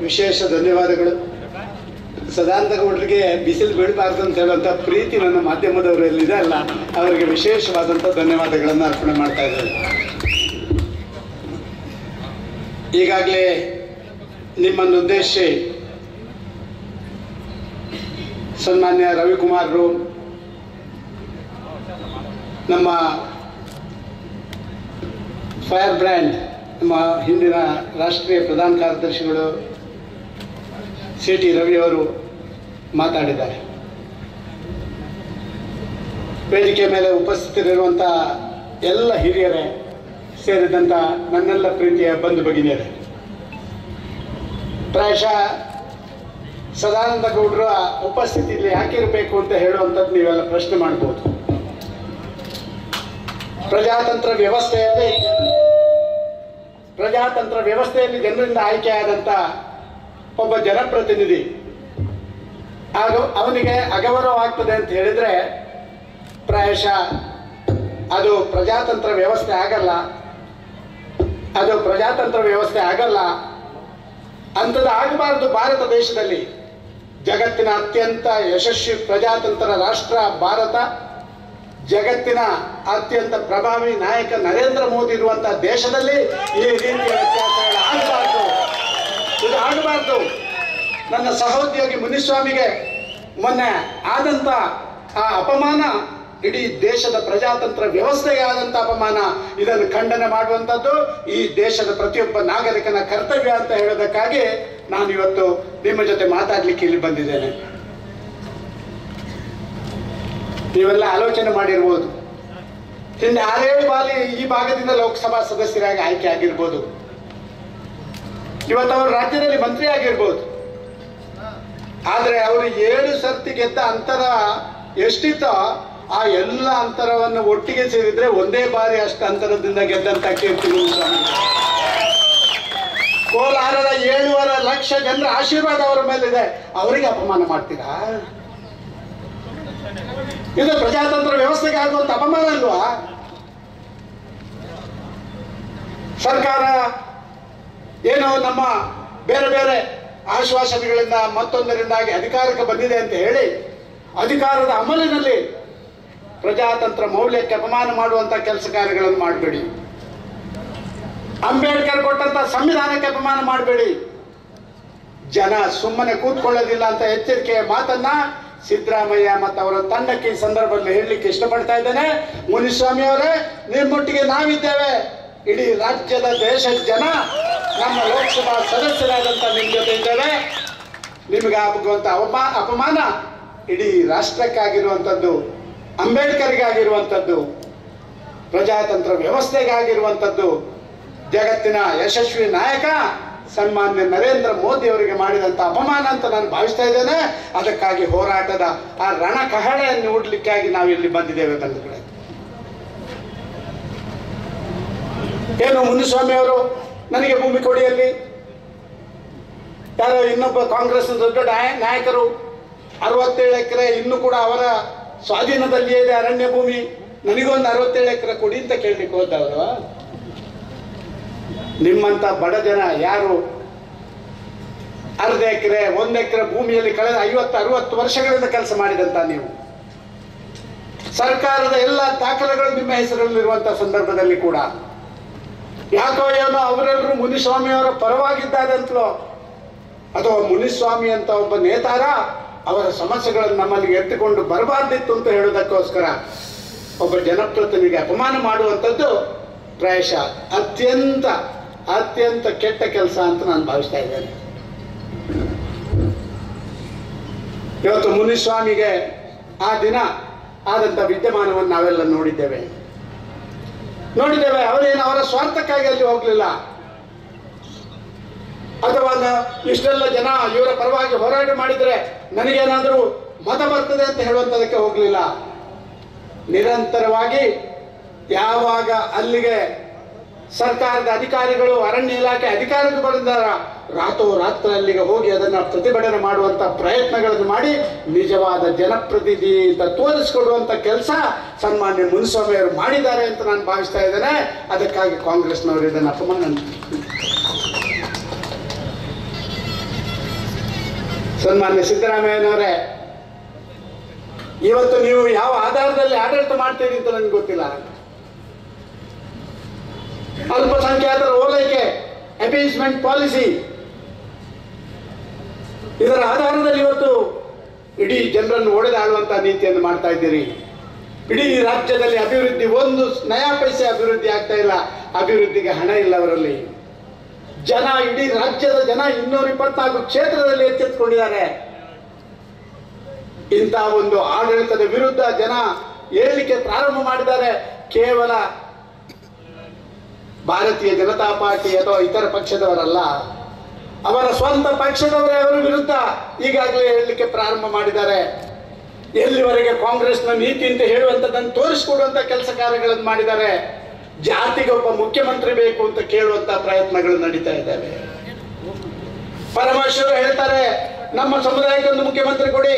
ವಿಶೇಷ ಧನ್ಯವಾದಗಳು ಸದಾನಂದ ಗೌಡರಿಗೆ ಬಿಸಿಲು ಬೀಳಬಾರ್ದು ಅಂತ ಹೇಳುವಂಥ ಪ್ರೀತಿ ನನ್ನ ಮಾಧ್ಯಮದವರಲ್ಲಿ ಇದೆ ಅಲ್ಲ ಅವರಿಗೆ ವಿಶೇಷವಾದಂಥ ಧನ್ಯವಾದಗಳನ್ನು ಅರ್ಪಣೆ ಮಾಡ್ತಾ ಇದ್ದಾರೆ ಈಗಾಗಲೇ ನಿಮ್ಮನ್ನು ಉದ್ದೇಶಿಸಿ ಸನ್ಮಾನ್ಯ ರವಿಕುಮಾರ್ರು ನಮ್ಮ ಫೈರ್ ಬ್ರ್ಯಾಂಡ್ ನಮ್ಮ ಹಿಂದಿನ ರಾಷ್ಟ್ರೀಯ ಪ್ರಧಾನ ಕಾರ್ಯದರ್ಶಿಗಳು ಸಿ ಟಿ ರವಿಯವರು ಮಾತಾಡಿದ್ದಾರೆ ವೇದಿಕೆ ಮೇಲೆ ಉಪಸ್ಥಿತರಿರುವಂಥ ಎಲ್ಲ ಹಿರಿಯರೇ ಸೇರಿದಂಥ ನನ್ನೆಲ್ಲ ಪ್ರೀತಿಯ ಬಂಧು ಭಗಿನಿಯರೇ ಪ್ರಾಯಶಃ ಸದಾನಂದ ಗೌಡರ ಉಪಸ್ಥಿತಿಯಲ್ಲಿ ಯಾಕಿರಬೇಕು ಅಂತ ಹೇಳುವಂಥದ್ದು ನೀವೆಲ್ಲ ಪ್ರಶ್ನೆ ಮಾಡ್ಬೋದು ಪ್ರಜಾತಂತ್ರ ವ್ಯವಸ್ಥೆಯಲ್ಲಿ ಪ್ರಜಾತಂತ್ರ ವ್ಯವಸ್ಥೆಯಲ್ಲಿ ಜನರಿಂದ ಆಯ್ಕೆಯಾದಂಥ ಒಬ್ಬ ಜನಪ್ರತಿನಿಧಿ ಆಗ ಅವನಿಗೆ ಅಗೌರವ ಆಗ್ತದೆ ಅಂತ ಹೇಳಿದ್ರೆ ಪ್ರಾಯಶಃ ಅದು ಪ್ರಜಾತಂತ್ರ ವ್ಯವಸ್ಥೆ ಆಗಲ್ಲ ಅದು ಪ್ರಜಾತಂತ್ರ ವ್ಯವಸ್ಥೆ ಆಗಲ್ಲ ಅಂಥದ್ದು ಆಗಬಾರದು ಭಾರತ ದೇಶದಲ್ಲಿ ಜಗತ್ತಿನ ಅತ್ಯಂತ ಯಶಸ್ವಿ ಪ್ರಜಾತಂತ್ರ ರಾಷ್ಟ್ರ ಭಾರತ ಜಗತ್ತಿನ ಅತ್ಯಂತ ಪ್ರಭಾವಿ ನಾಯಕ ನರೇಂದ್ರ ಮೋದಿ ಇರುವಂತಹ ದೇಶದಲ್ಲಿ ಈ ರೀತಿಯ ವ್ಯತ್ಯಾಸಗಳು ಆಗಬಾರ್ದು ಇದು ಆಗಬಾರ್ದು ನನ್ನ ಸಹೋದ್ಯೋಗಿ ಮುನಿಸ್ವಾಮಿಗೆ ಮೊನ್ನೆ ಆದಂತ ಆ ಅಪಮಾನ ಇಡೀ ದೇಶದ ಪ್ರಜಾತಂತ್ರ ವ್ಯವಸ್ಥೆಗೆ ಆದಂತ ಅಪಮಾನ ಇದನ್ನು ಖಂಡನೆ ಮಾಡುವಂಥದ್ದು ಈ ದೇಶದ ಪ್ರತಿಯೊಬ್ಬ ನಾಗರಿಕನ ಕರ್ತವ್ಯ ಅಂತ ಹೇಳೋದಕ್ಕಾಗಿ ನಾನು ಇವತ್ತು ನಿಮ್ಮ ಜೊತೆ ಮಾತಾಡ್ಲಿಕ್ಕೆ ಇಲ್ಲಿ ಬಂದಿದ್ದೇನೆ ನೀವೆಲ್ಲ ಆಲೋಚನೆ ಮಾಡಿರ್ಬೋದು ಹಿಂದೆ ಆರೇಳು ಬಾರಿ ಈ ಭಾಗದಿಂದ ಲೋಕಸಭಾ ಸದಸ್ಯರಾಗಿ ಆಯ್ಕೆ ಆಗಿರ್ಬೋದು ಇವತ್ತು ಅವರು ರಾಜ್ಯದಲ್ಲಿ ಮಂತ್ರಿ ಆಗಿರ್ಬೋದು ಆದರೆ ಅವರು ಏಳು ಸರ್ತಿ ಗೆದ್ದ ಅಂತರ ಎಷ್ಟಿತ್ತೋ ಆ ಎಲ್ಲ ಅಂತರವನ್ನು ಒಟ್ಟಿಗೆ ಸೇರಿದ್ರೆ ಒಂದೇ ಬಾರಿ ಅಷ್ಟು ಅಂತರದಿಂದ ಗೆದ್ದಂತ ಕೀರ್ತಿ ಸ್ವಾಮಿ ಕೋಲಾರದ ಏಳುವರೆ ಲಕ್ಷ ಜನರ ಆಶೀರ್ವಾದ ಅವರ ಮೇಲಿದೆ ಅವರಿಗೆ ಅಪಮಾನ ಮಾಡ್ತೀರಾ ಇದು ಪ್ರಜಾತಂತ್ರ ವ್ಯವಸ್ಥೆಗೆ ಆಗುವಂತ ಅಪಮಾನ ಅಲ್ವಾ ಸರ್ಕಾರ ಏನೋ ನಮ್ಮ ಬೇರೆ ಬೇರೆ ಆಶ್ವಾಸನೆಗಳಿಂದ ಮತ್ತೊಂದರಿಂದಾಗಿ ಅಧಿಕಾರಕ್ಕೆ ಬಂದಿದೆ ಅಂತ ಹೇಳಿ ಅಧಿಕಾರದ ಅಮಲಿನಲ್ಲಿ ಪ್ರಜಾತಂತ್ರ ಮೌಲ್ಯಕ್ಕೆ ಅಪಮಾನ ಮಾಡುವಂತ ಕೆಲಸ ಕಾರ್ಯಗಳನ್ನು ಮಾಡಬೇಡಿ ಅಂಬೇಡ್ಕರ್ ಕೊಟ್ಟಂತ ಸಂವಿಧಾನಕ್ಕೆ ಅಪಮಾನ ಮಾಡಬೇಡಿ ಜನ ಸುಮ್ಮನೆ ಕೂತ್ಕೊಳ್ಳೋದಿಲ್ಲ ಅಂತ ಎಚ್ಚರಿಕೆಯ ಮಾತನ್ನ ಸಿದ್ದರಾಮಯ್ಯ ಮತ್ತು ಅವರ ತಂಡಕ್ಕೆ ಈ ಸಂದರ್ಭದಲ್ಲಿ ಹೇಳಲಿಕ್ಕೆ ಇಷ್ಟಪಡ್ತಾ ಇದ್ದೇನೆ ಮುನಿಸ್ವಾಮಿ ಅವರೇ ನಿಮ್ಮೊಟ್ಟಿಗೆ ನಾವಿದ್ದೇವೆ ಇಡೀ ರಾಜ್ಯದ ದೇಶದ ಜನ ನಮ್ಮ ಲೋಕಸಭಾ ಸದಸ್ಯರಾದಂಥ ನಿಮ್ಮ ಜೊತೆ ಇದ್ದೇವೆ ನಿಮಗೆ ಆಗುವಂಥ ಅವಮಾ ಅಪಮಾನ ಇಡೀ ರಾಷ್ಟ್ರಕ್ಕಾಗಿರುವಂಥದ್ದು ಅಂಬೇಡ್ಕರ್ಗಾಗಿರುವಂಥದ್ದು ಪ್ರಜಾತಂತ್ರ ವ್ಯವಸ್ಥೆಗಾಗಿರುವಂಥದ್ದು ಜಗತ್ತಿನ ಯಶಸ್ವಿ ನಾಯಕ ಸನ್ಮಾನ್ಯ ನರೇಂದ್ರ ಮೋದಿ ಅವರಿಗೆ ಮಾಡಿದಂಥ ಅಪಮಾನ ಅಂತ ನಾನು ಭಾವಿಸ್ತಾ ಇದ್ದೇನೆ ಅದಕ್ಕಾಗಿ ಹೋರಾಟದ ಆ ರಣಕಹಳೆಯನ್ನು ನೋಡ್ಲಿಕ್ಕಾಗಿ ನಾವು ಇಲ್ಲಿ ಬಂದಿದ್ದೇವೆ ಬಂಧುಗಳೇ ಏನು ಮುನಿಸ್ವಾಮಿ ಅವರು ನನಗೆ ಭೂಮಿ ಕೊಡಿಯಲ್ಲಿ ಯಾರೋ ಇನ್ನೊಬ್ಬ ಕಾಂಗ್ರೆಸ್ ದೊಡ್ಡ ನಾಯ- ನಾಯಕರು ಅರವತ್ತೇಳು ಎಕರೆ ಇನ್ನೂ ಕೂಡ ಅವರ ಸ್ವಾಧೀನದಲ್ಲಿಯೇ ಇದೆ ಅರಣ್ಯ ಭೂಮಿ ನನಗೊಂದು ಅರವತ್ತೇಳು ಎಕರೆ ಕೊಡಿ ಅಂತ ಕೇಳಲಿಕ್ಕೆ ಹೋದವರು ನಿಮ್ಮಂತ ಬಡ ಜನ ಯಾರು ಅರ್ಧ ಎಕರೆ ಒಂದು ಎಕರೆ ಭೂಮಿಯಲ್ಲಿ ಕಳೆದ ಐವತ್ತು ಅರವತ್ತು ವರ್ಷಗಳಿಂದ ಕೆಲಸ ಮಾಡಿದಂತ ನೀವು ಸರ್ಕಾರದ ಎಲ್ಲ ದಾಖಲೆಗಳು ನಿಮ್ಮ ಹೆಸರಲ್ಲಿರುವಂತ ಸಂದರ್ಭದಲ್ಲಿ ಕೂಡ ಯಾಕೋ ಏನೋ ಅವರೆಲ್ಲರೂ ಮುನಿಸ್ವಾಮಿ ಅವರ ಪರವಾಗಿದ್ದಾರೆ ಅಂತಲೋ ಅಥವಾ ಮುನಿಸ್ವಾಮಿ ಅಂತ ಒಬ್ಬ ನೇತಾರ ಅವರ ಸಮಸ್ಯೆಗಳನ್ನು ನಮ್ಮಲ್ಲಿ ಎತ್ತಿಕೊಂಡು ಬರಬಾರ್ದಿತ್ತು ಅಂತ ಹೇಳೋದಕ್ಕೋಸ್ಕರ ಒಬ್ಬ ಜನಪ್ರತಿನಿಧಿಗೆ ಅಪಮಾನ ಮಾಡುವಂಥದ್ದು ಪ್ರಾಯಶಃ ಅತ್ಯಂತ ಅತ್ಯಂತ ಕೆಟ್ಟ ಕೆಲಸ ಅಂತ ನಾನು ಭಾವಿಸ್ತಾ ಇದ್ದೇನೆ ಇವತ್ತು ಮುನಿಸ್ವಾಮಿಗೆ ಆ ದಿನ ಆದಂಥ ವಿದ್ಯಮಾನವನ್ನು ನಾವೆಲ್ಲ ನೋಡಿದ್ದೇವೆ ನೋಡಿದ್ದೇವೆ ಅವರೇನು ಅವರ ಸ್ವಾರ್ಥಕ್ಕಾಗಿ ಅಲ್ಲಿ ಹೋಗಲಿಲ್ಲ ಅಥವಾ ನ- ಇಷ್ಟೆಲ್ಲ ಜನ ಇವರ ಪರವಾಗಿ ಹೋರಾಟ ಮಾಡಿದರೆ ನನಗೇನಾದರೂ ಮತ ಬರ್ತದೆ ಅಂತ ಹೇಳುವಂಥದಕ್ಕೆ ಹೋಗಲಿಲ್ಲ ನಿರಂತರವಾಗಿ ಯಾವಾಗ ಅಲ್ಲಿಗೆ ಸರ್ಕಾರದ ಅಧಿಕಾರಿಗಳು ಅರಣ್ಯ ಇಲಾಖೆ ಅಧಿಕಾರಿಗಳು ಬಂದಿದ್ದಾರ ರಾತ್ರೋರಾತ್ರಿ ಅಲ್ಲಿಗೆ ಹೋಗಿ ಅದನ್ನು ಪ್ರತಿಭಟನೆ ಮಾಡುವಂಥ ಪ್ರಯತ್ನಗಳನ್ನು ಮಾಡಿ ನಿಜವಾದ ಜನಪ್ರತಿನಿಧಿ ಅಂತ ತೋರಿಸಿಕೊಡುವಂಥ ಕೆಲಸ ಸನ್ಮಾನ್ಯ ಮುನಿಸ್ವಾಮಿ ಅವರು ಮಾಡಿದ್ದಾರೆ ಅಂತ ನಾನು ಭಾವಿಸ್ತಾ ಇದ್ದೇನೆ ಅದಕ್ಕಾಗಿ ಕಾಂಗ್ರೆಸ್ನವರು ಇದನ್ನು ಅಪಮಾನ ಸನ್ಮಾನ್ಯ ಸಿದ್ದರಾಮಯ್ಯನವರೇ ಇವತ್ತು ನೀವು ಯಾವ ಆಧಾರದಲ್ಲಿ ಆಡಳಿತ ಮಾಡ್ತೀರಿ ಅಂತ ನನಗೆ ಗೊತ್ತಿಲ್ಲ ಅಲ್ಪಸಂಖ್ಯಾತರ ಓಲೈಕೆ ಅಪೀಸ್ಮೆಂಟ್ ಪಾಲಿಸಿ ಇದರ ಆಧಾರದಲ್ಲಿ ಇವತ್ತು ಇಡೀ ಜನರನ್ನು ಒಡೆದಾಡುವಂತ ನೀತಿಯನ್ನು ಮಾಡ್ತಾ ಇದ್ದೀರಿ ಇಡೀ ರಾಜ್ಯದಲ್ಲಿ ಅಭಿವೃದ್ಧಿ ಒಂದು ನಯಾ ಪೈಸೆ ಅಭಿವೃದ್ಧಿ ಆಗ್ತಾ ಇಲ್ಲ ಅಭಿವೃದ್ಧಿಗೆ ಹಣ ಇಲ್ಲ ಅವರಲ್ಲಿ ಜನ ಇಡೀ ರಾಜ್ಯದ ಜನ ಇನ್ನೂರ ಇಪ್ಪತ್ನಾಲ್ಕು ಕ್ಷೇತ್ರದಲ್ಲಿ ಎಚ್ಚೆತ್ತುಕೊಂಡಿದ್ದಾರೆ ಇಂತಹ ಒಂದು ಆಡಳಿತದ ವಿರುದ್ಧ ಜನ ಏಳಿಕೆ ಪ್ರಾರಂಭ ಮಾಡಿದ್ದಾರೆ ಕೇವಲ ಭಾರತೀಯ ಜನತಾ ಪಾರ್ಟಿ ಅಥವಾ ಇತರ ಪಕ್ಷದವರಲ್ಲ ಅವರ ಸ್ವಂತ ಪಕ್ಷದವರೇ ಅವರ ವಿರುದ್ಧ ಈಗಾಗಲೇ ಹೇಳಲಿಕ್ಕೆ ಪ್ರಾರಂಭ ಮಾಡಿದ್ದಾರೆ ಎಲ್ಲಿವರೆಗೆ ಕಾಂಗ್ರೆಸ್ನ ನೀತಿ ಅಂತ ಹೇಳುವಂಥದ್ದನ್ನು ತೋರಿಸಿಕೊಡುವಂತ ಕೆಲಸ ಕಾರ್ಯಗಳನ್ನು ಮಾಡಿದ್ದಾರೆ ಜಾತಿಗೆ ಒಬ್ಬ ಮುಖ್ಯಮಂತ್ರಿ ಬೇಕು ಅಂತ ಕೇಳುವಂತ ಪ್ರಯತ್ನಗಳು ನಡೀತಾ ಇದ್ದಾವೆ ಪರಮೇಶ್ವರ ಹೇಳ್ತಾರೆ ನಮ್ಮ ಸಮುದಾಯಕ್ಕೆ ಒಂದು ಮುಖ್ಯಮಂತ್ರಿ ಕೊಡಿ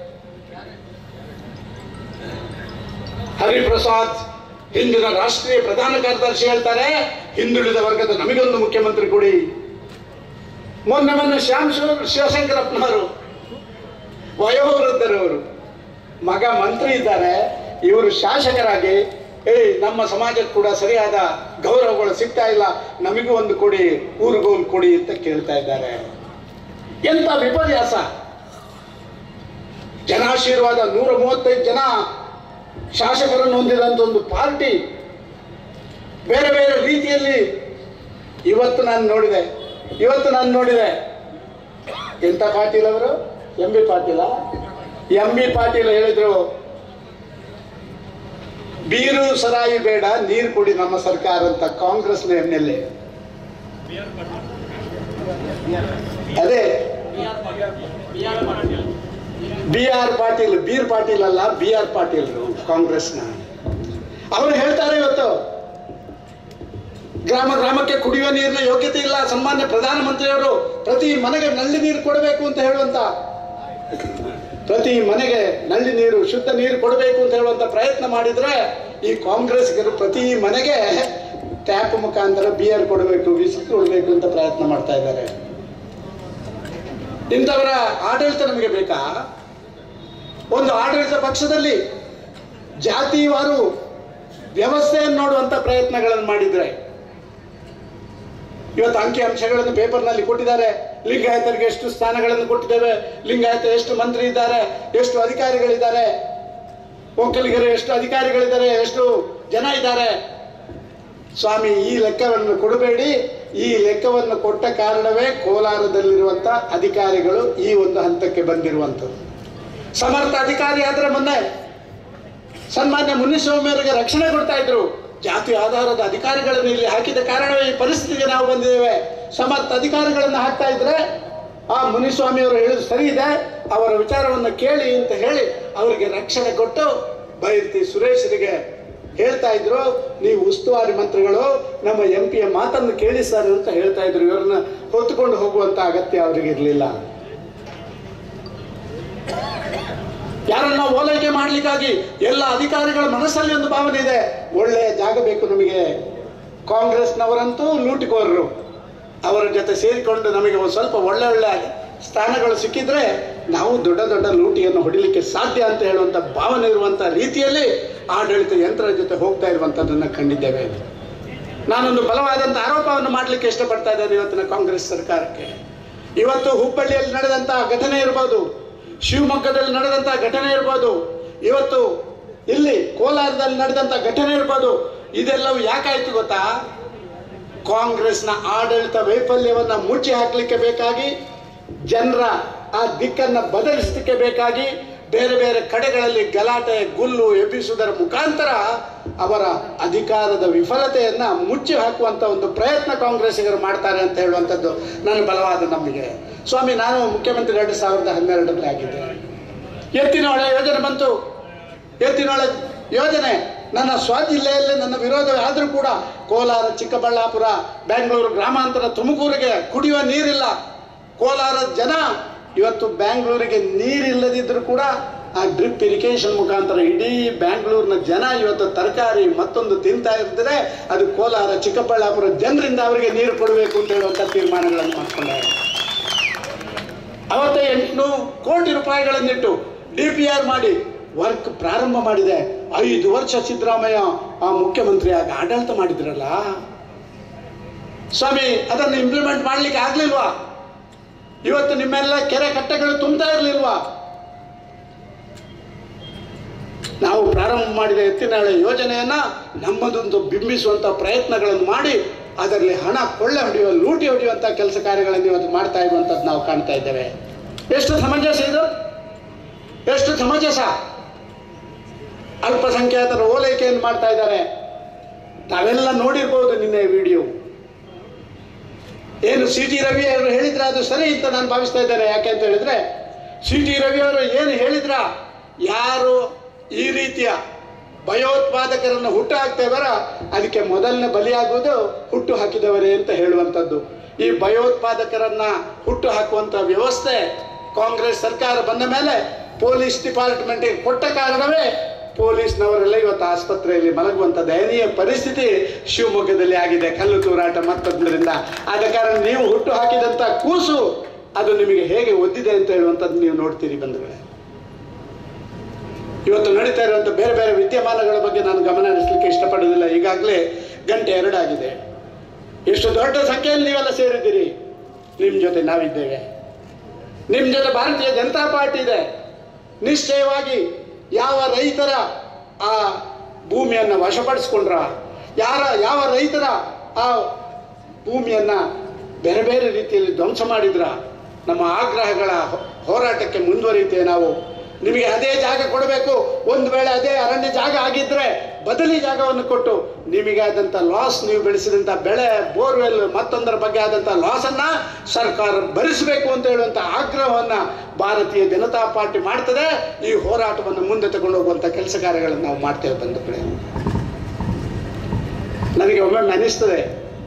ಹರಿಪ್ರಸಾದ್ ಹಿಂದಿನ ರಾಷ್ಟ್ರೀಯ ಪ್ರಧಾನ ಕಾರ್ಯದರ್ಶಿ ಹೇಳ್ತಾರೆ ಹಿಂದುಳಿದ ವರ್ಗದ ನಮಗೊಂದು ಮುಖ್ಯಮಂತ್ರಿ ಕೊಡಿ ಮೊನ್ನೆ ಮೊನ್ನೆ ಶ್ಯಾಮ್ ಶಿವ- ಶಿವಶಂಕರಪ್ಪನವರು ವಯೋವೃದ್ಧರವರು ಮಗ ಮಂತ್ರಿ ಇದ್ದಾರೆ ಇವರು ಶಾಸಕರಾಗಿ ಏಯ್ ನಮ್ಮ ಸಮಾಜಕ್ಕೆ ಕೂಡ ಸರಿಯಾದ ಗೌರವಗಳು ಸಿಗ್ತಾ ಇಲ್ಲ ನಮಗೂ ಒಂದು ಕೊಡಿ ಊರಿಗೂ ಒಂದು ಕೊಡಿ ಅಂತ ಕೇಳ್ತಾ ಇದ್ದಾರೆ ಎಂತ ವಿಪರ್ಯಾಸ ಜನಾಶೀರ್ವಾದ ನೂರ ಮೂವತ್ತೈದು ಜನ ಶಾಸಕರನ್ನು ಹೊಂದಿದಂತ ಒಂದು ಪಾರ್ಟಿ ಬೇರೆ ಬೇರೆ ರೀತಿಯಲ್ಲಿ ಇವತ್ತು ನಾನು ನೋಡಿದೆ ಇವತ್ತು ನಾನು ನೋಡಿದೆ ಎಂತ ಪಾಟೀಲ್ ಅವರು M B Patil M B Patil ಹೇಳಿದ್ರು ಬೀರು ಸರಾಯಿ ಬೇಡ ನೀರು ಕೊಡಿ ನಮ್ಮ ಸರ್ಕಾರ ಅಂತ ಕಾಂಗ್ರೆಸ್ನ ಎಂ ಎಲ್ ಎ ಅದೇ B R Patil beer Patil ಅಲ್ಲ ಬಿ ಆರ್ ಪಾಟೀಲ್ ಕಾಂಗ್ರೆಸ್ನ ಅವರು ಹೇಳ್ತಾರೆ ಇವತ್ತು ಗ್ರಾಮ ಗ್ರಾಮಕ್ಕೆ ಕುಡಿಯುವ ನೀರಿನ ಯೋಗ್ಯತೆ ಇಲ್ಲ ಸನ್ಮಾನ್ಯ ಪ್ರಧಾನಮಂತ್ರಿಯವರು ಪ್ರತಿ ಮನೆಗೆ ನಲ್ಲಿ ನೀರು ಕೊಡಬೇಕು ಅಂತ ಹೇಳುವಂತ ಪ್ರತಿ ಮನೆಗೆ ನಲ್ಲಿ ನೀರು ಶುದ್ಧ ನೀರು ಕೊಡಬೇಕು ಅಂತ ಹೇಳುವಂತ ಪ್ರಯತ್ನ ಮಾಡಿದ್ರೆ ಈ ಕಾಂಗ್ರೆಸ್ಗರು ಪ್ರತಿ ಮನೆಗೆ ಟ್ಯಾಪ್ ಮುಖಾಂತರ ಬಿಯರ್ ಕೊಡಬೇಕು ಬಿಸಿ ಕೊಡಬೇಕು ಅಂತ ಪ್ರಯತ್ನ ಮಾಡ್ತಾ ಇದ್ದಾರೆ ಇಂಥವರ ಆಡಳಿತ ನಮಗೆ ಬೇಕಾ ಒಂದು ಆಡಳಿತ ಪಕ್ಷದಲ್ಲಿ ಜಾತಿವಾರು ವ್ಯವಸ್ಥೆಯನ್ನು ನೋಡುವಂತ ಪ್ರಯತ್ನಗಳನ್ನು ಮಾಡಿದ್ರೆ ಇವತ್ತು ಅಂಕಿ ಅಂಶಗಳನ್ನು ಪೇಪರ್ನಲ್ಲಿ ಕೊಟ್ಟಿದ್ದಾರೆ ಲಿಂಗಾಯತರಿಗೆ ಎಷ್ಟು ಸ್ಥಾನಗಳನ್ನು ಕೊಟ್ಟಿದ್ದೇವೆ ಲಿಂಗಾಯತ ಎಷ್ಟು ಮಂತ್ರಿ ಇದ್ದಾರೆ ಎಷ್ಟು ಅಧಿಕಾರಿಗಳಿದ್ದಾರೆ ಒಕ್ಕಲಿಗರು ಎಷ್ಟು ಅಧಿಕಾರಿಗಳಿದ್ದಾರೆ ಎಷ್ಟು ಜನ ಇದ್ದಾರೆ ಸ್ವಾಮಿ ಈ ಲೆಕ್ಕವನ್ನು ಕೊಡಬೇಡಿ ಈ ಲೆಕ್ಕವನ್ನು ಕೊಟ್ಟ ಕಾರಣವೇ ಕೋಲಾರದಲ್ಲಿರುವಂತ ಅಧಿಕಾರಿಗಳು ಈ ಒಂದು ಹಂತಕ್ಕೆ ಬಂದಿರುವಂಥದ್ದು ಸಮರ್ಥ ಅಧಿಕಾರಿ ಆದ್ರೆ ಮೊನ್ನೆ ಸನ್ಮಾನ್ಯ ಮುನಿಸ್ವಾಮಿಯವರಿಗೆ ರಕ್ಷಣೆ ಕೊಡ್ತಾ ಇದ್ರು ಜಾತಿ ಆಧಾರದ ಅಧಿಕಾರಿಗಳನ್ನು ಇಲ್ಲಿ ಹಾಕಿದ ಕಾರಣವೇ ಈ ಪರಿಸ್ಥಿತಿಗೆ ನಾವು ಬಂದಿದ್ದೇವೆ ಸಮರ್ಥ ಅಧಿಕಾರಿಗಳನ್ನು ಹಾಕ್ತಾ ಇದ್ರೆ ಆ ಮುನಿಸ್ವಾಮಿಯವರು ಹೇಳಿದ್ರು ಸರಿ ಇದೆ ಅವರ ವಿಚಾರವನ್ನು ಕೇಳಿ ಅಂತ ಹೇಳಿ ಅವರಿಗೆ ರಕ್ಷಣೆ ಕೊಟ್ಟು ಬೈರ್ತಿ ಸುರೇಶರಿಗೆ ಹೇಳ್ತಾ ಇದ್ರು ನೀವು ಉಸ್ತುವಾರಿ ಮಂತ್ರಿಗಳು ನಮ್ಮ ಎಂ ಪಿಯ ಮಾತನ್ನು ಕೇಳಿ ಸರ್ ಅಂತ ಹೇಳ್ತಾ ಇದ್ರು ಇವರನ್ನ ಹೊತ್ತುಕೊಂಡು ಹೋಗುವಂತ ಅಗತ್ಯ ಅವರಿಗೆ ಇರಲಿಲ್ಲ ಯಾರನ್ನ ಓಲೈಕೆ ಮಾಡ್ಲಿಕ್ಕಾಗಿ ಎಲ್ಲ ಅಧಿಕಾರಿಗಳ ಮನಸ್ಸಲ್ಲಿ ಒಂದು ಭಾವನೆ ಇದೆ ಒಳ್ಳೆಯ ಜಾಗ ಬೇಕು ನಮಗೆ ಕಾಂಗ್ರೆಸ್ನವರಂತೂ ಲೂಟಿಕೋರರು ಅವರ ಜೊತೆ ಸೇರಿಕೊಂಡು ನಮಗೆ ಒಂದು ಸ್ವಲ್ಪ ಒಳ್ಳೆ ಒಳ್ಳೆ ಸ್ಥಾನಗಳು ಸಿಕ್ಕಿದ್ರೆ ನಾವು ದೊಡ್ಡ ದೊಡ್ಡ ಲೂಟಿಯನ್ನು ಹೊಡಿಲಿಕ್ಕೆ ಸಾಧ್ಯ ಅಂತ ಹೇಳುವಂತ ಭಾವನೆ ಇರುವಂತ ರೀತಿಯಲ್ಲಿ ಆಡಳಿತ ಯಂತ್ರದ ಜೊತೆ ಹೋಗ್ತಾ ಇರುವಂತದ್ದನ್ನ ಕಂಡಿದ್ದೇವೆ ನಾನೊಂದು ಬಲವಾದಂತ ಆರೋಪವನ್ನು ಮಾಡಲಿಕ್ಕೆ ಇಷ್ಟಪಡ್ತಾ ಇದ್ದೇನೆ ಇವತ್ತಿನ ಕಾಂಗ್ರೆಸ್ ಸರ್ಕಾರಕ್ಕೆ ಇವತ್ತು ಹುಬ್ಬಳ್ಳಿಯಲ್ಲಿ ನಡೆದಂತಹ ಘಟನೆ ಇರ್ಬೋದು ಶಿವಮೊಗ್ಗದಲ್ಲಿ ನಡೆದಂತಹ ಘಟನೆ ಇರ್ಬೋದು ಇವತ್ತು ಇಲ್ಲಿ ಕೋಲಾರದಲ್ಲಿ ನಡೆದಂತ ಘಟನೆ ಇರ್ಬೋದು ಇದೆಲ್ಲವೂ ಯಾಕಾಯ್ತು ಗೊತ್ತಾ ಕಾಂಗ್ರೆಸ್ನ ಆಡಳಿತ ವೈಫಲ್ಯವನ್ನ ಮುಚ್ಚಿ ಹಾಕಲಿಕ್ಕೆ ಬೇಕಾಗಿ ಜನರ ಆ ದಿಕ್ಕನ್ನ ಬದಲಿಸಲಿಕ್ಕೆ ಬೇಕಾಗಿ ಬೇರೆ ಬೇರೆ ಕಡೆಗಳಲ್ಲಿ ಗಲಾಟೆ ಗುಲ್ಲು ಎಬ್ಬಿಸುವುದರ ಮುಖಾಂತರ ಅವರ ಅಧಿಕಾರದ ವಿಫಲತೆಯನ್ನ ಮುಚ್ಚಿ ಹಾಕುವಂತ ಒಂದು ಪ್ರಯತ್ನ ಕಾಂಗ್ರೆಸ್ಸಿಗರು ಮಾಡ್ತಾರೆ ಅಂತ ಹೇಳುವಂಥದ್ದು ನನ್ನ ಬಲವಾದ ನಂಬಿಕೆ ಸ್ವಾಮಿ ನಾನು ಮುಖ್ಯಮಂತ್ರಿ ಎರಡು ಸಾವಿರದ ಹನ್ನೆರಡರಲ್ಲಿ ಆಗಿದ್ದೆ ಎತ್ತಿನೊಳೆ ಯೋಜನೆ ಬಂತು ಎತ್ತಿನೊಳೆ ಯೋಜನೆ ನನ್ನ ಸ್ವಜಿಲ್ಲೆಯಲ್ಲಿ ನನ್ನ ವಿರೋಧ ಆದರೂ ಕೂಡ ಕೋಲಾರ ಚಿಕ್ಕಬಳ್ಳಾಪುರ ಬೆಂಗಳೂರು ಗ್ರಾಮಾಂತರ ತುಮಕೂರಿಗೆ ಕುಡಿಯುವ ನೀರಿಲ್ಲ ಕೋಲಾರದ ಜನ ಇವತ್ತು ಬ್ಯಾಂಗ್ಳೂರಿಗೆ ನೀರಿಲ್ಲದಿದ್ದರೂ ಕೂಡ ಆ ಡ್ರಿಪ್ ಇರಿಗೇಷನ್ ಮುಖಾಂತರ ಇಡೀ ಬ್ಯಾಂಗ್ಳೂರಿನ ಜನ ಇವತ್ತು ತರಕಾರಿ ಮತ್ತೊಂದು ತಿಂತಾ ಇರ್ತಾರೆ ಅದು ಕೋಲಾರ ಚಿಕ್ಕಬಳ್ಳಾಪುರ ಜನರಿಂದ ಅವರಿಗೆ ನೀರು ಕೊಡಬೇಕು ಅಂತ ಹೇಳುವಂಥ ತೀರ್ಮಾನಗಳನ್ನು ಮಾಡ್ಕೊಂಡಾರೆ ಅವತ್ತೇ ಎಂಟುನೂರು ಕೋಟಿ ರೂಪಾಯಿಗಳನ್ನಿಟ್ಟು ಡಿ ಪಿ ಆರ್ ಮಾಡಿ ವರ್ಕ್ ಪ್ರಾರಂಭ ಮಾಡಿದೆ ಐದು ವರ್ಷ ಸಿದ್ದರಾಮಯ್ಯ ಆ ಮುಖ್ಯಮಂತ್ರಿ ಆಗ ಆಡಳಿತ ಮಾಡಿದ್ರಲ್ಲ ಸ್ವಾಮಿ ಅದನ್ನು ಇಂಪ್ಲಿಮೆಂಟ್ ಮಾಡ್ಲಿಕ್ಕೆ ಆಗ್ಲಿಲ್ವಾ ಇವತ್ತು ನಿಮ್ಮೆಲ್ಲ ಕೆರೆ ಕಟ್ಟೆಗಳು ತುಂಬ್ತಾ ಇರಲಿಲ್ವಾ ನಾವು ಪ್ರಾರಂಭ ಮಾಡಿದ ಎತ್ತಿನಹೊಳೆ ಯೋಜನೆಯನ್ನ ನಮ್ಮದೊಂದು ಬಿಂಬಿಸುವಂತ ಪ್ರಯತ್ನಗಳನ್ನು ಮಾಡಿ ಅದರಲ್ಲಿ ಹಣ ಕೊಳ್ಳೆ ಹೊಡೆಯುವ ಲೂಟಿ ಹೊಡೆಯುವಂತ ಕೆಲಸ ಕಾರ್ಯಗಳನ್ನು ಇವತ್ತು ಮಾಡ್ತಾ ಇರುವಂತದ್ದು ನಾವು ಕಾಣ್ತಾ ಇದ್ದೇವೆ ಎಷ್ಟು ಸಮಂಜಸ ಇದು ಎಷ್ಟು ಸಮಂಜಸ ಅಲ್ಪಸಂಖ್ಯಾತರ ಓಲೈಕೆಯನ್ನು ಮಾಡ್ತಾ ಇದ್ದಾರೆ ತಾವೆಲ್ಲ ನೋಡಿರ್ಬೋದು ನಿನ್ನೆ ವಿಡಿಯೋ ಏನು ಸಿ ಟಿ ರವಿ ಅವರು ಹೇಳಿದ್ರೆ ಅದು ಸರಿ ಅಂತ ನಾನು ಭಾವಿಸ್ತಾ ಇದ್ದೇನೆ ಯಾಕೆ ಅಂತ ಹೇಳಿದ್ರೆ ಸಿ ಟಿ ರವಿ ಅವರು ಏನು ಹೇಳಿದ್ರ ಯಾರು ಈ ರೀತಿಯ ಭಯೋತ್ಪಾದಕರನ್ನು ಹುಟ್ಟು ಹಾಕ್ತೇವರ ಅದಕ್ಕೆ ಮೊದಲನೇ ಬಲಿಯಾಗುವುದು ಹುಟ್ಟು ಹಾಕಿದವರೇ ಅಂತ ಹೇಳುವಂಥದ್ದು ಈ ಭಯೋತ್ಪಾದಕರನ್ನ ಹುಟ್ಟು ಹಾಕುವಂತ ವ್ಯವಸ್ಥೆ ಕಾಂಗ್ರೆಸ್ ಸರ್ಕಾರ ಬಂದ ಮೇಲೆ ಪೊಲೀಸ್ ಡಿಪಾರ್ಟ್ಮೆಂಟ್ಗೆ ಕೊಟ್ಟ ಕಾರಣವೇ ಪೊಲೀಸ್ನವರೆಲ್ಲ ಇವತ್ತು ಆಸ್ಪತ್ರೆಯಲ್ಲಿ ಮಲಗುವಂತ ದಯನೀಯ ಪರಿಸ್ಥಿತಿ ಶಿವಮೊಗ್ಗದಲ್ಲಿ ಆಗಿದೆ ಕಲ್ಲು ತೂರಾಟ ಮತ್ತೊಂದರಿಂದ ಆದ ಕಾರಣ ನೀವು ಹುಟ್ಟು ಹಾಕಿದಂತ ಕೂಸು ಅದು ನಿಮಗೆ ಹೇಗೆ ಒದ್ದಿದೆ ಅಂತ ಹೇಳುವಂಥದ್ದು ನೀವು ನೋಡ್ತೀರಿ ಬಂಧುಗಳೇ ಇವತ್ತು ನಡೀತಾ ಇರುವಂಥ ಬೇರೆ ಬೇರೆ ವಿದ್ಯಮಾನಗಳ ಬಗ್ಗೆ ನಾನು ಗಮನ ಹರಿಸಲಿಕ್ಕೆ ಇಷ್ಟಪಡೋದಿಲ್ಲ ಈಗಾಗಲೇ ಗಂಟೆ ಎರಡಾಗಿದೆ ಎಷ್ಟು ದೊಡ್ಡ ಸಂಖ್ಯೆಯಲ್ಲಿ ನೀವೆಲ್ಲ ಸೇರಿದ್ದೀರಿ ನಿಮ್ಮ ಜೊತೆ ನಾವಿದ್ದೇವೆ ನಿಮ್ಮ ಜೊತೆ ಭಾರತೀಯ ಜನತಾ ಪಾರ್ಟಿ ಇದೆ ನಿಶ್ಚಯವಾಗಿ ಯಾವ ರೈತರ ಆ ಭೂಮಿಯನ್ನು ವಶಪಡಿಸ್ಕೊಂಡ್ರ ಯಾರ ಯಾವ ರೈತರ ಆ ಭೂಮಿಯನ್ನ ಬೇರೆ ಬೇರೆ ರೀತಿಯಲ್ಲಿ ಧ್ವಂಸ ಮಾಡಿದ್ರ ನಮ್ಮ ಆಗ್ರಹಗಳ ಹೋ- ಹೋರಾಟಕ್ಕೆ ಮುಂದುವರಿಯುತ್ತೇವೆ ನಾವು ನಿಮಗೆ ಅದೇ ಜಾಗ ಕೊಡಬೇಕು ಒಂದು ವೇಳೆ ಅದೇ ಅರಣ್ಯ ಜಾಗ ಆಗಿದ್ರೆ ಬದಲಿ ಜಾಗವನ್ನು ಕೊಟ್ಟು ನಿಮಗೆ ಆದಂಥ ಲಾಸ್ ನೀವು ಬೆಳೆಸಿದಂಥ ಬೆಳೆ ಬೋರ್ವೆಲ್ ಮತ್ತೊಂದರ ಬಗ್ಗೆ ಆದಂಥ ಲಾಸನ್ನ ಸರ್ಕಾರ ಭರಿಸಬೇಕು ಅಂತ ಹೇಳುವಂಥ ಆಗ್ರಹವನ್ನ ಭಾರತೀಯ ಜನತಾ ಪಾರ್ಟಿ ಮಾಡ್ತದೆ ಈ ಹೋರಾಟವನ್ನು ಮುಂದೆ ತಗೊಂಡು ಹೋಗುವಂಥ ಕೆಲಸ ಕಾರ್ಯಗಳನ್ನು ನಾವು ಮಾಡ್ತೇವೆ ಬಂದ ಕಡೆ ನನಗೆ ಒಮ್ಮೊಮ್ಮೆ ಅನಿಸ್ತದೆ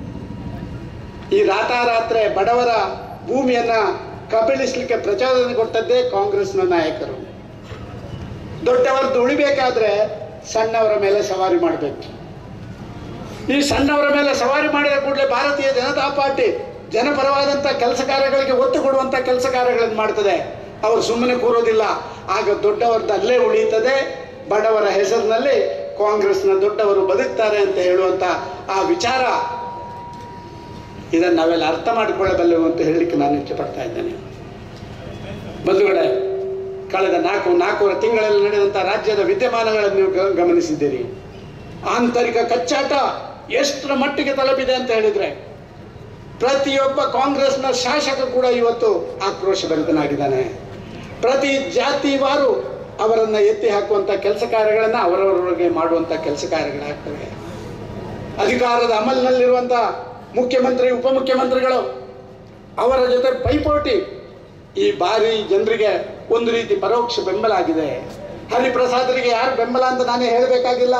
ಈ ರಾತಾರಾತ್ರೆ ಬಡವರ ಭೂಮಿಯನ್ನ ಕಬಳಿಸ್ಲಿಕ್ಕೆ ಪ್ರಚೋದನೆ ಕೊಟ್ಟದ್ದೇ ಕಾಂಗ್ರೆಸ್ನ ನಾಯಕರು ದೊಡ್ಡವರದ್ದು ಉಳಿಬೇಕಾದ್ರೆ ಸಣ್ಣವರ ಮೇಲೆ ಸವಾರಿ ಮಾಡಬೇಕು ಈ ಸಣ್ಣವರ ಮೇಲೆ ಸವಾರಿ ಮಾಡಿದ ಕೂಡಲೇ ಭಾರತೀಯ ಜನತಾ ಪಾರ್ಟಿ ಜನಪರವಾದಂಥ ಕೆಲಸ ಕಾರ್ಯಗಳಿಗೆ ಒತ್ತು ಕೊಡುವಂಥ ಕೆಲಸ ಕಾರ್ಯಗಳನ್ನು ಮಾಡ್ತದೆ ಅವರು ಸುಮ್ಮನೆ ಕೂರೋದಿಲ್ಲ ಆಗ ದೊಡ್ಡವರದ್ದು ಅಲ್ಲೇ ಉಳಿಯುತ್ತದೆ ಬಡವರ ಹೆಸರಿನಲ್ಲಿ ಕಾಂಗ್ರೆಸ್ನ ದೊಡ್ಡವರು ಬದುಕ್ತಾರೆ ಅಂತ ಹೇಳುವಂಥ ಆ ವಿಚಾರ ಇದನ್ನು ನಾವೆಲ್ಲ ಅರ್ಥ ಮಾಡಿಕೊಳ್ಳಬಲ್ಲೆವು ಅಂತ ಹೇಳಲಿಕ್ಕೆ ನಾನು ಇಷ್ಟಪಡ್ತಾ ಇದ್ದೇನೆ ಬಂಧುಗಳೇ ಕಳೆದ ನಾಲ್ಕು ನಾಲ್ಕೂವರೆ ತಿಂಗಳಲ್ಲಿ ನಡೆದಂಥ ರಾಜ್ಯದ ವಿದ್ಯಮಾನಗಳನ್ನು ನೀವು ಗ- ಗಮನಿಸಿದ್ದೀರಿ ಆಂತರಿಕ ಕಚ್ಚಾಟ ಎಷ್ಟರ ಮಟ್ಟಿಗೆ ತಲುಪಿದೆ ಅಂತ ಹೇಳಿದ್ರೆ ಪ್ರತಿಯೊಬ್ಬ ಕಾಂಗ್ರೆಸ್ನ ಶಾಸಕ ಕೂಡ ಇವತ್ತು ಆಕ್ರೋಶಭರಿತನಾಗಿದ್ದಾನೆ ಪ್ರತಿ ಜಾತಿವಾರು ಅವರನ್ನ ಎತ್ತಿ ಹಾಕುವಂತ ಕೆಲಸ ಕಾರ್ಯಗಳನ್ನ ಅವರವರೊಳಗೆ ಮಾಡುವಂತ ಕೆಲಸ ಕಾರ್ಯಗಳಾಗ್ತವೆ ಅಧಿಕಾರದ ಅಮಲಿನಲ್ಲಿರುವಂತ ಮುಖ್ಯಮಂತ್ರಿ ಉಪಮುಖ್ಯಮಂತ್ರಿಗಳು ಅವರ ಜೊತೆ ಪೈಪೋಟಿ ಈ ಬಾರಿ ಜನರಿಗೆ ಒಂದು ರೀತಿ ಪರೋಕ್ಷ ಬೆಂಬಲ ಆಗಿದೆ ಹರಿಪ್ರಸಾದರಿಗೆ ಯಾರು ಬೆಂಬಲ ಅಂತ ನಾನೇ ಹೇಳಬೇಕಾಗಿಲ್ಲ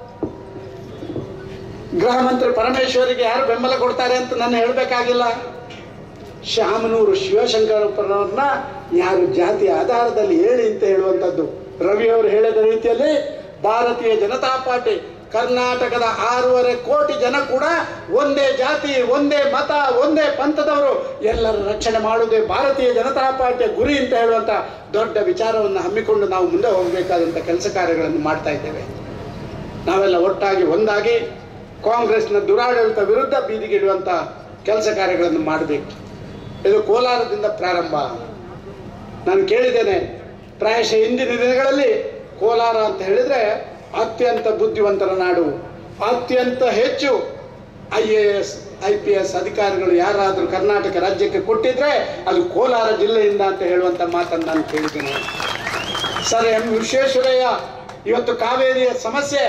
ಗೃಹ ಮಂತ್ರಿ ಪರಮೇಶ್ವರಿಗೆ ಯಾರು ಬೆಂಬಲ ಕೊಡ್ತಾರೆ ಅಂತ ನಾನು ಹೇಳಬೇಕಾಗಿಲ್ಲ ಶಾಮನೂರು ಶಿವಶಂಕರಪ್ಪನವ್ರನ್ನ ಯಾರು ಜಾತಿಯ ಆಧಾರದಲ್ಲಿ ಹೇಳಿ ಅಂತ ಹೇಳುವಂಥದ್ದು ರವಿ ಅವರು ಹೇಳಿದ ರೀತಿಯಲ್ಲಿ ಭಾರತೀಯ ಜನತಾ ಪಾರ್ಟಿ ಕರ್ನಾಟಕದ ಆರೂವರೆ ಕೋಟಿ ಜನ ಕೂಡ ಒಂದೇ ಜಾತಿ ಒಂದೇ ಮತ ಒಂದೇ ಪಂಥದವರು ಎಲ್ಲರ ರಕ್ಷಣೆ ಮಾಡುವುದೇ ಭಾರತೀಯ ಜನತಾ ಪಾರ್ಟಿಯ ಗುರಿ ಅಂತ ಹೇಳುವಂತ ದೊಡ್ಡ ವಿಚಾರವನ್ನು ಹಮ್ಮಿಕೊಂಡು ನಾವು ಮುಂದೆ ಹೋಗಬೇಕಾದಂಥ ಕೆಲಸ ಕಾರ್ಯಗಳನ್ನು ಮಾಡ್ತಾ ಇದ್ದೇವೆ ನಾವೆಲ್ಲ ಒಟ್ಟಾಗಿ ಒಂದಾಗಿ ಕಾಂಗ್ರೆಸ್ನ ದುರಾಡಳಿತ ವಿರುದ್ಧ ಬೀದಿಗಿಡುವಂಥ ಕೆಲಸ ಕಾರ್ಯಗಳನ್ನು ಮಾಡಬೇಕು ಇದು ಕೋಲಾರದಿಂದ ಪ್ರಾರಂಭ ನಾನು ಕೇಳಿದ್ದೇನೆ ಪ್ರಾಯಶಃ ಇಂದಿನ ದಿನಗಳಲ್ಲಿ ಕೋಲಾರ ಅಂತ ಹೇಳಿದ್ರೆ ಅತ್ಯಂತ ಬುದ್ಧಿವಂತರ ನಾಡು ಅತ್ಯಂತ ಹೆಚ್ಚು I A S I P S ಅಧಿಕಾರಿಗಳು ಯಾರಾದರೂ ಕರ್ನಾಟಕ ರಾಜ್ಯಕ್ಕೆ ಕೊಟ್ಟಿದ್ರೆ ಅದು ಕೋಲಾರ ಜಿಲ್ಲೆಯಿಂದ ಅಂತ ಹೇಳುವಂಥ ಮಾತನ್ನು ನಾನು ಕೇಳಿದ್ದೇನೆ ಸರ್ ಎಂ ವಿಶ್ವೇಶ್ವರಯ್ಯ ಇವತ್ತು ಕಾವೇರಿಯ ಸಮಸ್ಯೆ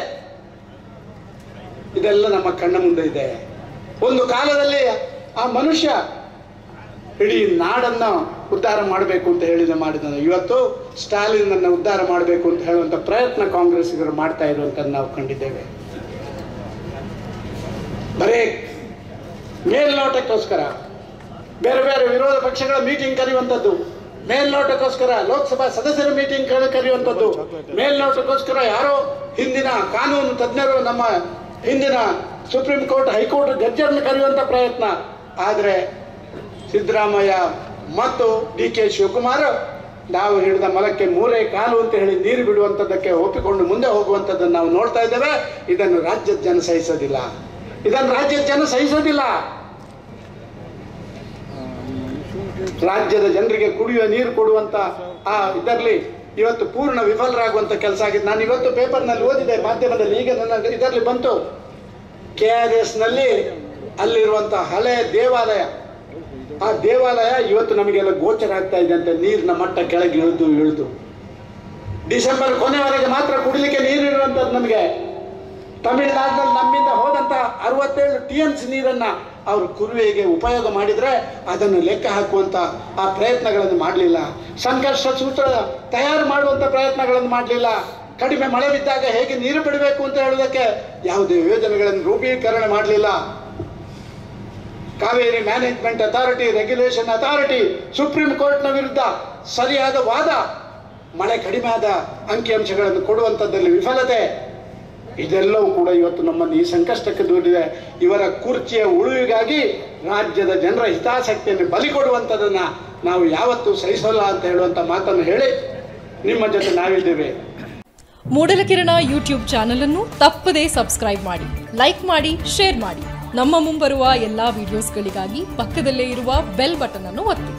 ಇದೆಲ್ಲ ನಮ್ಮ ಕಣ್ಣ ಮುಂದೆ ಇದೆ ಒಂದು ಕಾಲದಲ್ಲಿ ಆ ಮನುಷ್ಯ ಇಡೀ ನಾಡನ್ನ ಉದ್ಧಾರ ಮಾಡಬೇಕು ಅಂತ ಹೇಳಿದ ಮಾಡಿದ್ದಾನೆ ಇವತ್ತು ಸ್ಟಾಲಿನ್ ಅನ್ನ ಉದ್ಧಾರ ಮಾಡಬೇಕು ಅಂತ ಹೇಳುವಂತ ಪ್ರಯತ್ನ ಕಾಂಗ್ರೆಸ್ಸಿಗರು ಮಾಡ್ತಾ ಇರುವಂತ ನಾವು ಕಂಡಿದ್ದೇವೆ ಬರೇ ಮೇಲ್ನೋಟಕ್ಕೋಸ್ಕರ ಬೇರೆ ಬೇರೆ ವಿರೋಧ ಪಕ್ಷಗಳ ಮೀಟಿಂಗ್ ಕರೆಯುವಂಥದ್ದು ಮೇಲ್ನೋಟಕ್ಕೋಸ್ಕರ ಲೋಕಸಭಾ ಸದಸ್ಯರ ಮೀಟಿಂಗ್ ಕರೆಯುವಂಥದ್ದು ಮೇಲ್ನೋಟಕ್ಕೋಸ್ಕರ ಯಾರೋ ಹಿಂದಿನ ಕಾನೂನು ತಜ್ಞರು ನಮ್ಮ ಹಿಂದಿನ ಸುಪ್ರೀಂ ಕೋರ್ಟ್ ಹೈಕೋರ್ಟ್ ಜಡ್ಜರ್ನ ಕರೆಯುವಂಥ ಪ್ರಯತ್ನ ಆದರೆ ಸಿದ್ದರಾಮಯ್ಯ ಮತ್ತು ಡಿ ಕೆ ಶಿವಕುಮಾರ್ ನಾವು ಹಿಡಿದ ಮಲಕ್ಕೆ ಮೂರೇ ಕಾಲು ಅಂತ ಹೇಳಿ ನೀರು ಬಿಡುವಂಥದ್ದಕ್ಕೆ ಒಪ್ಪಿಕೊಂಡು ಮುಂದೆ ಹೋಗುವಂಥದ್ದನ್ನು ನಾವು ನೋಡ್ತಾ ಇದ್ದೇವೆ ಇದನ್ನು ರಾಜ್ಯದ ಜನ ಸಹಿಸೋದಿಲ್ಲ ಇದನ್ನು ರಾಜ್ಯದ ಜನ ಸಹಿಸೋದಿಲ್ಲ ರಾಜ್ಯದ ಜನರಿಗೆ ಕುಡಿಯುವ ನೀರು ಕೊಡುವಂತ ಆ ಇದರಲ್ಲಿ ಇವತ್ತು ಪೂರ್ಣ ವಿಫಲರಾಗುವಂತ ಕೆಲಸ ಆಗಿದೆ ನಾನು ಇವತ್ತು ಪೇಪರ್ನಲ್ಲಿ ಓದಿದೆ ಮಾಧ್ಯಮದಲ್ಲಿ ಈಗ ನನ್ನ ಇದರಲ್ಲಿ ಬಂತು ಕೆ ಆರ್ ಎಸ್ ನಲ್ಲಿ ಅಲ್ಲಿರುವಂತ ಹಳೆಯ ದೇವಾಲಯ ಆ ದೇವಾಲಯ ಇವತ್ತು ನಮಗೆಲ್ಲ ಗೋಚರ ಆಗ್ತಾ ಇದೆ ಅಂತ ನೀರಿನ ಮಟ್ಟ ಕೆಳಗೆ ಇಳಿದು ಇಳಿದು ಡಿಸೆಂಬರ್ ಕೊನೆವರೆಗೆ ಮಾತ್ರ ಕುಡಿಲಿಕ್ಕೆ ನೀರು ಇರುವಂತದ್ದು ನಮಗೆ ತಮಿಳುನಾಡಿನಲ್ಲಿ ನಮ್ಮಿಂದ ಹೋದಂತ ಅರವತ್ತೇಳು ಟಿ ಎಮ್ಸ್ ನೀರನ್ನ ಅವರು ಕುರುವೆಗೆ ಉಪಯೋಗ ಮಾಡಿದ್ರೆ ಅದನ್ನು ಲೆಕ್ಕ ಹಾಕುವಂತ ಆ ಪ್ರಯತ್ನಗಳನ್ನು ಮಾಡಲಿಲ್ಲ ಸಂಕಷ್ಟ ಸೂತ್ರ ತಯಾರು ಮಾಡುವಂತ ಪ್ರಯತ್ನಗಳನ್ನು ಮಾಡಲಿಲ್ಲ ಕಡಿಮೆ ಮಳೆ ಬಿದ್ದಾಗ ಹೇಗೆ ನೀರು ಬಿಡಬೇಕು ಅಂತ ಹೇಳೋದಕ್ಕೆ ಯಾವುದೇ ಯೋಜನೆಗಳನ್ನು ರೂಪೀಕರಣ ಮಾಡಲಿಲ್ಲ Cauvery management authority regulation authority supreme ಕೋರ್ಟ್ನ ವಿರುದ್ಧ ಸರಿಯಾದ ವಾದ ಮಳೆ ಕಡಿಮೆ ಆದ ಅಂಕಿಅಂಶಗಳನ್ನು ಕೊಡುವಂಥದ್ದಲ್ಲಿ ವಿಫಲತೆ ಇದೆಲ್ಲವೂ ಕೂಡ ಇವತ್ತು ನಮ್ಮನ್ನು ಈ ಸಂಕಷ್ಟಕ್ಕೆ ದೂರಿದೆ ಇವರ ಕುರ್ಚಿಯ ಉಳುವಿಗಾಗಿ ರಾಜ್ಯದ ಜನರ ಹಿತಾಸಕ್ತಿಯನ್ನು ಬಲಿ ಕೊಡುವಂಥದ್ದನ್ನ ನಾವು ಯಾವತ್ತೂ ಸಹಿಸಲ್ಲ ಅಂತ ಹೇಳುವಂಥ ಮಾತನ್ನು ಹೇಳಿ ನಿಮ್ಮ ಜೊತೆ ನಾವಿದ್ದೇವೆ ಮೂಡಲಕಿರಣ ಯೂಟ್ಯೂಬ್ ಚಾನಲ್ ಅನ್ನು ತಪ್ಪದೇ ಸಬ್ಸ್ಕ್ರೈಬ್ ಮಾಡಿ ಲೈಕ್ ಮಾಡಿ ಶೇರ್ ಮಾಡಿ ನಮ್ಮ ಮುಂಬರುವ ಎಲ್ಲಾ ವಿಡಿಯೋಸ್ಗಳಿಗಾಗಿ ಪಕ್ಕದಲ್ಲೇ ಇರುವ ಬೆಲ್ ಬಟನ್ ಅನ್ನು ಒತ್ತಿ